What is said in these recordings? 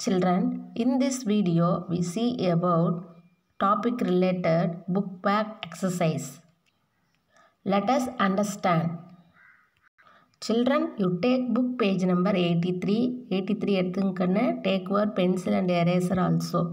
Children, in this video we see about topic related book back exercise. Let us understand. Children, you take book page number 83. 83 எடுத்துங்கன்னு take word pencil and eraser also.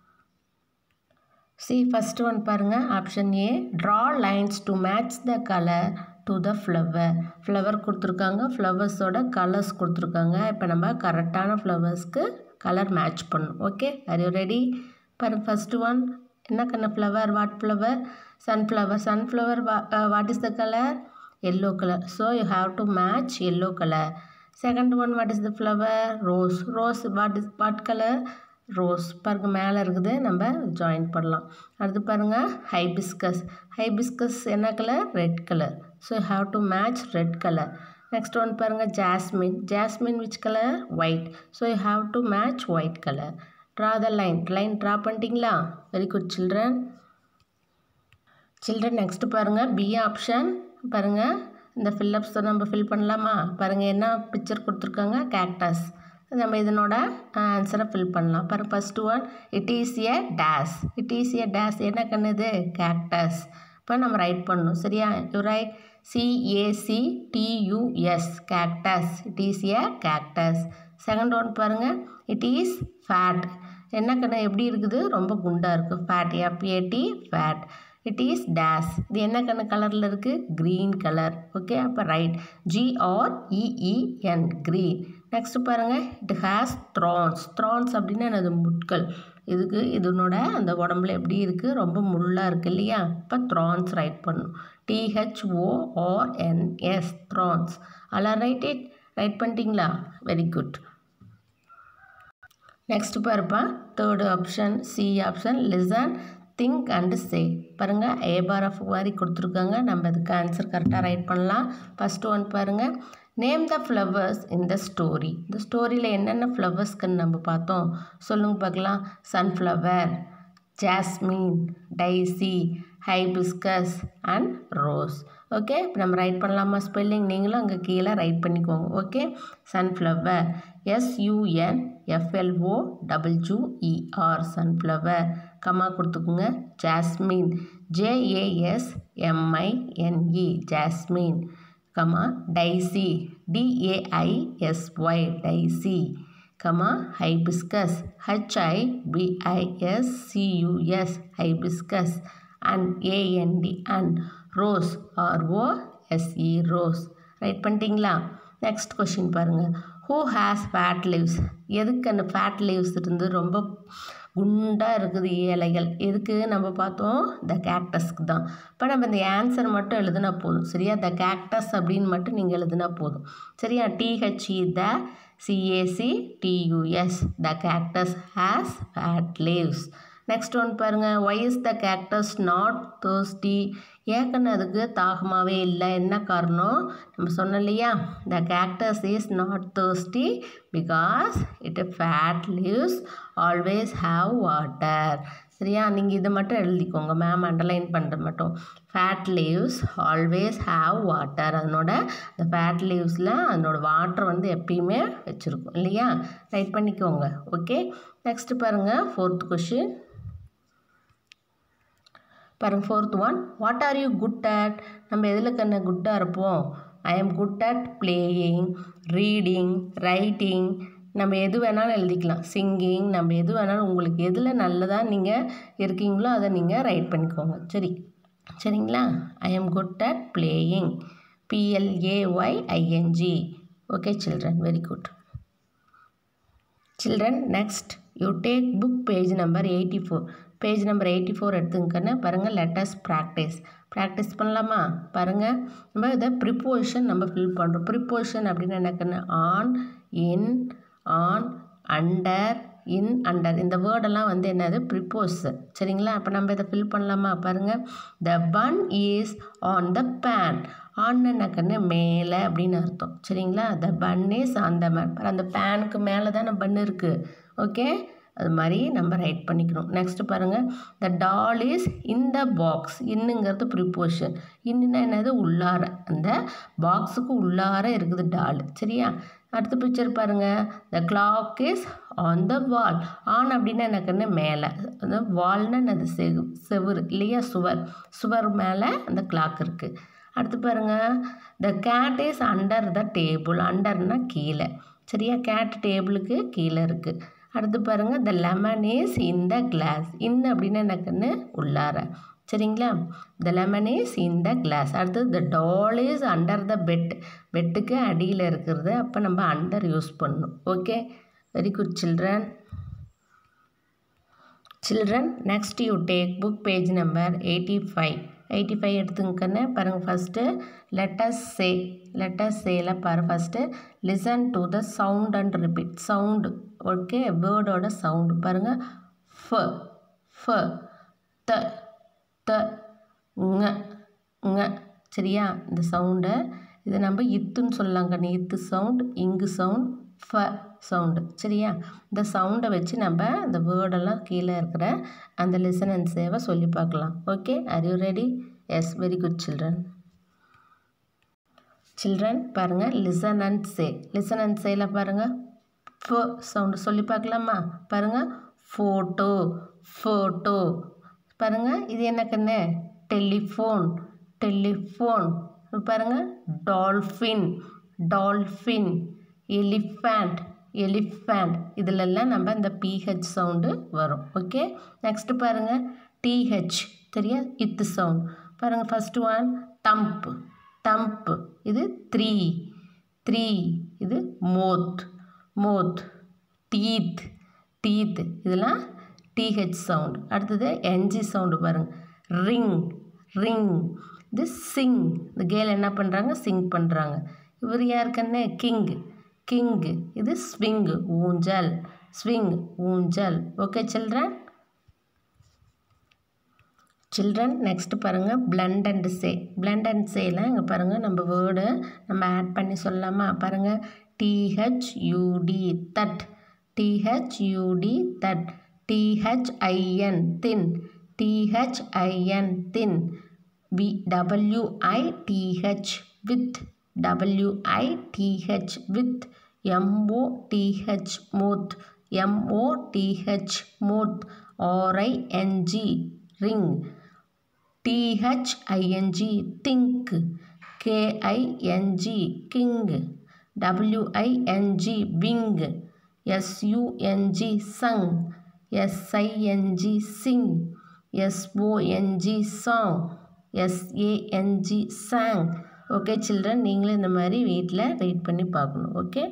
See first one பாருங்க option A draw lines to match the color to the flower flower கொடுத்துருக்காங்க ஃப்ளவர்ஸோட colours கொடுத்துருக்காங்க இப்போ நம்ம கரெக்டான ஃப்ளவர்ஸ்க்கு colour match பண்ணணும் ஓகே ஆர் யூ ரெடி பாருங்க ஃபர்ஸ்ட் ஒன் என்ன கண்ண flower what flower sunflower sunflower what is the colour yellow colour so you have to match yellow colour second one what is the flower rose rose what is what colour rose பாருங்க மேலே இருக்குது நம்ம join பண்ணலாம் அடுத்து பாருங்கள் hibiscus hibiscus என்ன colour red colour so have to match red colour next one பாருங்கள் jasmine jasmine which colour white so you have to match white colour draw the line line draw பண்ணிட்டீங்களா very good children children next பாருங்கள் B option பாருங்கள் இந்த fill-ups நம்ம fill பண்ணலாமா பாருங்கள் என்ன picture கொடுத்துருக்காங்க கேக்டஸ் நம்ம இதனோட ஆன்சரை ஃபில் பண்ணலாம் பாருங்க first one it is a days it is a days என்ன கண்ணுது கேக்டஸ் இப்போ நம்ம ரைட் பண்ணணும் சரியா you write C A C T U S cactus it is a cactus second one பாருங்கள் இட் இஸ் ஃபேட் என்ன கண்ணு எப்படி இருக்குது ரொம்ப குண்டாக இருக்குது fat F A T fat it is days இது என்ன கண்ணு கலரில் இருக்குது க்ரீன் கலர் ஓகே அப்போ ரைட் ஜிஆர்இஇஎன் க்ரீன் நெக்ஸ்ட் பாருங்கள் இட் ஹேஸ் த்ரான்ஸ் த்ரான்ஸ் அப்படின்னா என்னது முட்கள் இதுக்கு இதனோட அந்த உடம்புல எப்படி இருக்குது ரொம்ப முள்ளாக இருக்குது இல்லையா இப்போ த்ரான்ஸ் ரைட் பண்ணணும் டிஹெச்ஓஆர்என்எஸ் த்ரான்ஸ் அல்ல ரைட் இட் ரைட் பண்ணிட்டீங்களா வெரி குட் நெக்ஸ்ட் பாருப்பா third option C option listen think and say பாருங்கள் ஏ பார் ஆஃப் மாதிரி கொடுத்துருக்காங்க நம்ம இதுக்கு ஆன்சர் கரெக்டாக ரைட் பண்ணலாம் ஃபஸ்ட்டு ஒன் பாருங்கள் நேம் த ஃப்ளவர்ஸ் இந்த ஸ்டோரி இந்த ஸ்டோரியில் என்னென்ன ஃப்ளவர்ஸ்க்குன்னு நம்ம பார்த்தோம் சொல்லுங்க பார்க்கலாம் sunflower jasmine daisy hibiscus and rose okay இப்போ நம்ம ரைட் பண்ணலாமா ஸ்பெல்லிங் நீங்களும் அங்கே கீழே ரைட் பண்ணிக்கோங்க okay sunflower SUN FLO டபுள்யூஇஆர் sunflower comma கொடுத்துக்குங்க jasmine JAS எம்ஐஎன்இ jasmine comma dicey டிஏஐஎஸ்ஒய் dicey comma hibiscus ஹெச்ஐபிஐஎஸ்சியூஎஸ் hibiscus and AND and rose RO SE rose right பண்ணிட்டீங்களா next question பாருங்கள் who has fat leaves எதுக்கு அந்த fat leaves இருந்து ரொம்ப குண்டாக இருக்குது இலைகள் எதுக்கு நம்ம பார்த்தோம் த கேக்டஸ்க்கு தான் இப்போ நம்ம இந்த ஆன்சர் மட்டும் எழுதுனா போதும் சரியா த கேக்டஸ் அப்படின்னு மட்டும் நீங்கள் எழுதுனா போதும் சரியா T H E the C A C T U S the cactus has fat leaves next one பாருங்கள் why is the cactus not thirsty ஏக்கன்னு அதுக்கு தாகமாகவே இல்லை என்ன காரணம் நம்ம சொன்னோம் இல்லையா the cactus is not thirsty because it fat leaves always have water சரியா நீங்கள் இதை மட்டும் எழுதிக்கோங்க மேம் அண்டர்லைன் பண்ணுற மட்டும் fat leaves always have water அதனோட அந்த ஃபேட் லீவ்ஸில் அதனோட வாட்டர் வந்து எப்பயுமே வச்சுருக்கும் இல்லையா ரைட் பண்ணிக்கோங்க ஓகே நெக்ஸ்ட்டு பாருங்கள் ஃபோர்த் கொஷின் பாருங்க fourth one what are you good at நம்ம எதில் கண்ண குட்டாக இருப்போம் I am good at playing reading writing நம்ம எது வேணாலும் எழுதிக்கலாம் சிங்கிங் நம்ம எது வேணாலும் உங்களுக்கு எதில் நல்லதாக நீங்கள் இருக்கீங்களோ அதை நீங்கள் ரைட் பண்ணிக்கோங்க சரி சரிங்களா I am good at playing P L A Y I N G okay children very good children next you take book page number eighty four page number eighty four எடுத்துங்கன்னு பாருங்கள் லெட்டஸ் ப்ராக்டிஸ் ப்ராக்டிஸ் பண்ணலாமா பாருங்கள் நம்ம இதை ப்ரிப்போஷன் நம்ம ஃபில் பண்ணுறோம் ப்ரிப்போஷன் அப்படின்னு என்னக்குன்னு on in on under in under இந்த வேர்டெல்லாம் வந்து என்னது ப்ரிப்போஸ் சரிங்களா அப்போ நம்ம இதை ஃபில் பண்ணலாமா பாருங்கள் the bun is on the pan ஆன்னக்கன்னு மேலே அப்படின்னு அர்த்தம் சரிங்களா the bun is on the man அந்த பேனுக்கு மேலே தானே பன் இருக்குது ஓகே அது மாதிரி நம்ம ரைட் பண்ணிக்கணும் நெக்ஸ்ட்டு பாருங்கள் the doll is in the box இன்னுங்கிறது ப்ரிப்போஷன் இன்னுன்னா என்னது உள்ளார அந்த பாக்ஸுக்கு உள்ளார இருக்குது டால் சரியா அடுத்த பிக்சர் பாருங்கள் the clock is on the wall on அப்படின்னா எனக்குன்னு மேலே அந்த வால்னா அது செவு செவுரு இல்லையா சுவர் சுவர் மேலே அந்த கிளாக் இருக்குது அடுத்து பாருங்கள் the cat is under the table அண்டர்னா கீழே சரியா கேட் டேபிளுக்கு கீழே இருக்குது அடுத்து பாருங்கள் the lemon is in the glass in அப்படின்னா எனக்குன்னு உள்ளார சரிங்களா the lemon is in the glass அடுத்து the doll is under the bed பெட்டுக்கு அடியில் இருக்கிறது அப்போ நம்ம அண்டர் யூஸ் பண்ணணும் okay very good children children next you take book page number eighty five eighty five எடுத்துங்கன்னு பாருங்கள் ஃபஸ்ட்டு லெட்டஸ் சே லெட்டஸ் சேல பாரு first listen to the sound and repeat sound okay வேர்டோட சவுண்டு பாருங்கள் ஃப ஃப த த ங ங சரியா இந்த சவுண்டை இதை நம்ம இத்துன்னு சொல்லலாம் கண்ணு இத்து சவுண்ட் இங்கு சவுண்ட் ஃப சவுண்டு சரியா இந்த சவுண்டை வச்சு நம்ம அந்த வேர்டெல்லாம் கீழே இருக்கிற அந்த லிசன் அண்ட் சேவை சொல்லி பார்க்கலாம் okay are you ready yes very good children children பாருங்கள் listen and say listen and சேல பாருங்கள் ஃபோ சவுண்டு சொல்லி பார்க்கலாமா பாருங்கள் ஃபோட்டோ ஃபோட்டோ பாருங்கள் இது என்ன கண்ணு டெலிஃபோன் டெலிஃபோன் பாருங்கள் டால்ஃபின் டால்ஃபின் எலிஃபேண்ட் எலிஃபேண்ட் இதிலெல்லாம் நம்ம இந்த பிஹெச் சவுண்டு வரும் ஓகே நெக்ஸ்ட்டு பாருங்கள் டிஹெச் சரியா இத்து சவுண்ட் பாருங்கள் ஃபஸ்ட்டு ஒன் டம்ப் டம்ப் இது த்ரீ த்ரீ இது மோத் மோத் டீத் டீத் இதெல்லாம் டிஹெச் சவுண்ட் அடுத்தது என்ஜி சவுண்டு பாருங்கள் ரிங் ரிங் இது சிங் இந்த கேல் என்ன பண்ணுறாங்க சிங் பண்ணுறாங்க இவர் யாருக்குன்னு கிங் கிங் இது ஸ்விங் ஊஞ்சல் ஸ்விங் ஊஞ்சல் ஓகே சில்ட்ரன் சில்ட்ரன் நெக்ஸ்ட் பாருங்கள் blend and say blend and சேல இங்கே பாருங்கள் நம்ம வேர்டு நம்ம ஆட் பண்ணி சொல்லலாமா பாருங்கள் T H U T that T H U T that T H I N thin T H I N thin we W I T H with W I T H with M O T H moth M O T H moth R I N G ring T H I N G thing K I N G king W I N G wing S U N G sung S I N G sing S O N G song S A N G sang okay children நீங்களும் இந்த மாதிரி வீட்டில் read பண்ணி பார்க்கணும் okay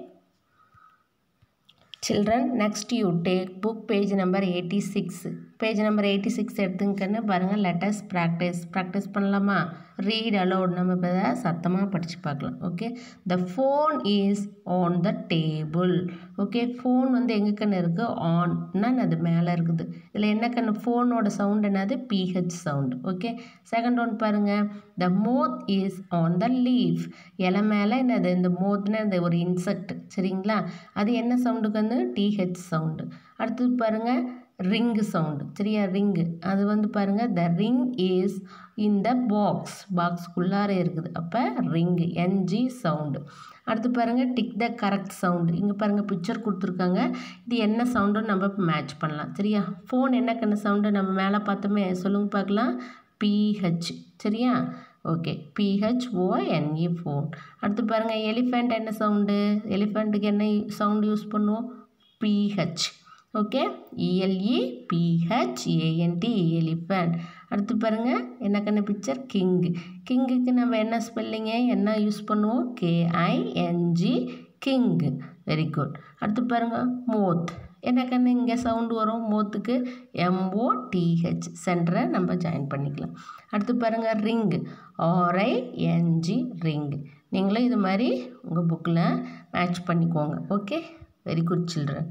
children next you take book page number eighty six page number eighty six எடுத்துங்கன்னு பாருங்கள் let's practise practise பண்ணலாமா read aloud நம்ம இப்போ இதை சத்தமாக படித்து பார்க்கலாம் okay the phone is on the table okay phone வந்து எங்கே கண்ணு இருக்குது ஆன்னா அது மேலே இருக்குது இதில் என்ன கண்ணு ஃபோனோட சவுண்ட் என்னது P H sound okay second one பாருங்கள் the moth is on the leaf இலை மேலே என்னது இந்த மோத்னா இந்த ஒரு இன்செக்ட் சரிங்களா அது என்ன சவுண்டுக்கு வந்து டிஹெச் சவுண்டு அடுத்தது பாருங்கள் ரிங்கு சவுண்டு சரியா ரிங்கு அது வந்து பாருங்கள் the ring is in the box பாக்ஸ்க்குள்ளார இருக்குது அப்போ ரிங்கு என்ஜி சவுண்டு அடுத்து பாருங்கள் டிக் த கரெக்ட் சவுண்டு இங்கே பாருங்கள் பிக்சர் கொடுத்துருக்காங்க இது என்ன சவுண்டுன்னு நம்ம இப்போ மேட்ச் பண்ணலாம் சரியா ஃபோன் என்ன கண்ணு சவுண்டு நம்ம மேலே பார்த்தோமே சொல்லுங்க பார்க்கலாம் பிஹெச் சரியா ஓகே பிஹெச்ஓஎன்இ ஃபோன் அடுத்து பாருங்கள் எலிஃபெண்ட் என்ன சவுண்டு எலிஃபெண்ட்டுக்கு என்ன சவுண்டு யூஸ் பண்ணுவோம் P H okay E L E P H A N T elephant அடுத்து பாருங்கள் என்ன கண்ணு பிக்சர் கிங் கிங்குக்கு நம்ம என்ன ஸ்பெல்லிங்க என்ன யூஸ் பண்ணுவோம் கேஐஎன்ஜி கிங் வெரி குட் அடுத்து பாருங்கள் மோத் என்ன கண்ணு இங்கே சவுண்டு வரும் மோத்துக்கு எம்ஓடிஹெச் சென்டரை நம்ம ஜாயின் பண்ணிக்கலாம் அடுத்து பாருங்கள் ரிங் ஆர்ஐஎன்ஜி ரிங் நீங்களும் இது மாதிரி உங்கள் புக்கில் மேட்ச் பண்ணிக்கோங்க okay very good children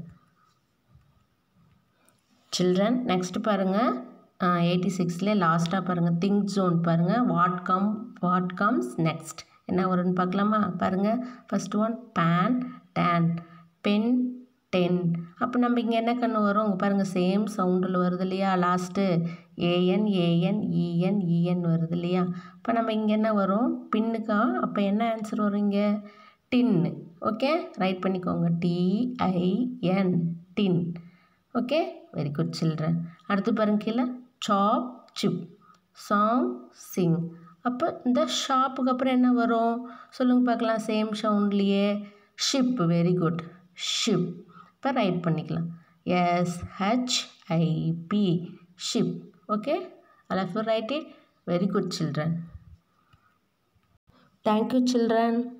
children next பாருங்கள் எயிட்டி சிக்ஸில் லாஸ்ட்டாக பாருங்கள் திங்க் ஜோன் பாருங்கள் what come what comes next என்ன வரும்னு பார்க்கலாமா பாருங்கள் first one pan tan pen ten அப்போ நம்ம இங்கே என்ன கண்ணு வரும் இங்கே பாருங்கள் சேம் சவுண்டில் வருது இல்லையா லாஸ்ட்டு ஏஎன் ஏஎன் இஎன் இஎன் வருது இல்லையா இப்போ நம்ம இங்கே என்ன வரும் பின்னுக்கா அப்போ என்ன ஆன்சர் வரும் இங்கே டின்னு ஓகே ரைட் பண்ணிக்கோங்க T I N tin okay very good children அடுத்து பாருங்க கீழே சாப் சிப் சாங் சிங் அப்போ இந்த ஷாப்புக்கு அப்புறம் என்ன வரும் சொல்லுங்க பார்க்கலாம் சேம் சவுண்ட்லேயே ஷிப் வெரி குட் ஷிப் இப்போ ரைட் பண்ணிக்கலாம் S H I P ship okay all of you write it very good children thank you children